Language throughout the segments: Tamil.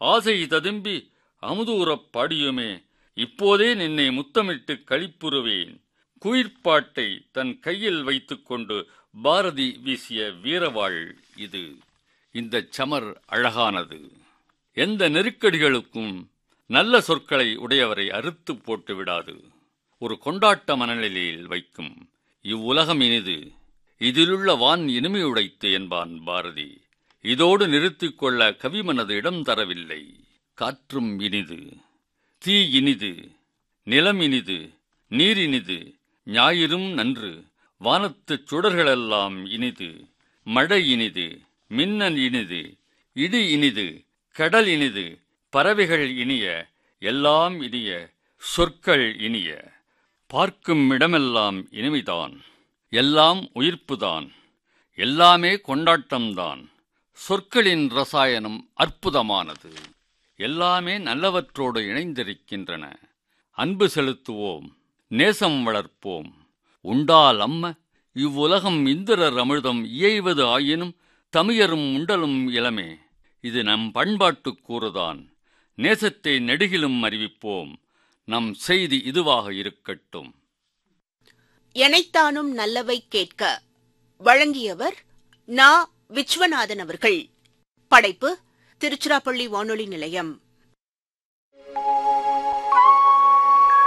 ஆசை ததும்பி அமுதூரப் பாடியுமே இப்போதே நின்னை முத்தமிட்டு களிப்புறுவேன் குயிர்ப்பாட்டை தன் கையில் வைத்துக்கொண்டு பாரதி வீசிய வீரவாள் இது இந்த சமர் அழகானது எந்த நெருக்கடிகளுக்கும் நல்ல சொற்களை உடையவரை அறுத்து போட்டு விடாது ஒரு கொண்டாட்ட மனநிலையில் வைக்கும் இவ்வுலகம் இனிது இதிலுள்ள வான் இனிமையுடைத்து என்பான் பாரதி இதோடு நிறுத்திக் கொள்ள கவிமனது இடம் தரவில்லை காற்றும் இனிது தீ இனிது நிலம் இனிது நீர் இனிது ஞாயிறும் நன்று வானத்துச் சுடர்களெல்லாம் இனிது மழை இனிது மின்னல் இனிது இடி இனிது கடல் இனிது பறவைகள் இனிய எல்லாம் இனிய சொற்கள் இனிய பார்க்கும் இடமெல்லாம் இனிமைதான் எல்லாம் உயிர்ப்புதான் எல்லாமே கொண்டாட்டம்தான் சொற்களின் ரசாயனம் அற்புதமானது எல்லாமே நல்லவற்றோடு இணைந்திருக்கின்றன அன்பு செலுத்துவோம் நேசம் வளர்ப்போம் உண்டால் அம்ம இவ்வுலகம் இந்திரர் அமிர்தம் இயைவது ஆயினும் தமியரும் உண்டலும் இளமே இது நம் பண்பாட்டுக் கூறுதான் நேசத்தை நெடுகிலும் அறிவிப்போம் நம் செய்தி இதுவாக இருக்கட்டும் எனைத்தானும் நல்லவை கேட்க வழங்கியவர் நா விஸ்வநாதன் அவர்கள் படைப்பு திருச்சிராப்பள்ளி வானொலி நிலையம்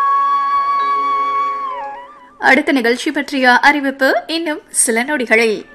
அடுத்த நிகழ்ச்சி பற்றிய அறிவிப்பு இன்னும் சில நொடிகளில்